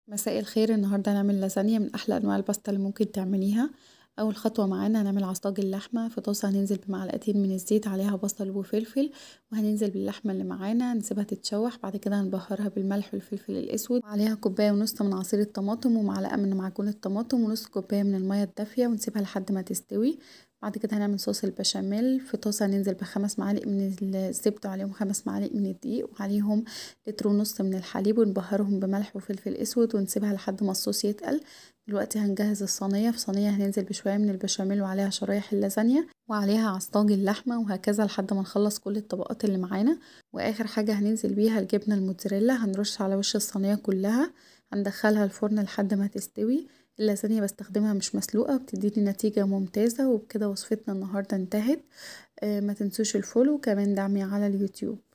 مساء الخير النهاردة هنعمل لازانيا من أحلى أنواع الباستا اللي ممكن تعمليها أول خطوة معانا هنعمل عصاج اللحمة في طاسة هننزل بمعلقتين من الزيت عليها بصل وفلفل وهننزل باللحمة اللي معانا نسيبها تتشوح بعد كده هنبهرها بالملح والفلفل الأسود وعليها كوباية ونص من عصير الطماطم ومعلقة من معجون الطماطم ونص كوباية من المية الدافية ونسيبها لحد ما تستوي بعد كده هنعمل صوص البشاميل في طاسة هننزل بخمس معالق من الزبدة وعليهم خمس معالق من الدقيق وعليهم لتر ونص من الحليب ونبهرهم بملح وفلفل اسود ونسيبها لحد ما الصوص يتقل دلوقتي هنجهز الصينية في صينية هننزل بشوية من البشاميل وعليها شرايح اللازانيا وعليها عصاج اللحمة وهكذا لحد ما نخلص كل الطبقات اللي معانا واخر حاجة هننزل بيها الجبنة الموتزاريلا هنرش على وش الصينية كلها هندخلها الفرن لحد ما تستوي اللازانيا بستخدمها مش مسلوقة بتديني نتيجة ممتازة وبكده وصفتنا النهاردة انتهت ما تنسوش الفولو وكمان دعمي على اليوتيوب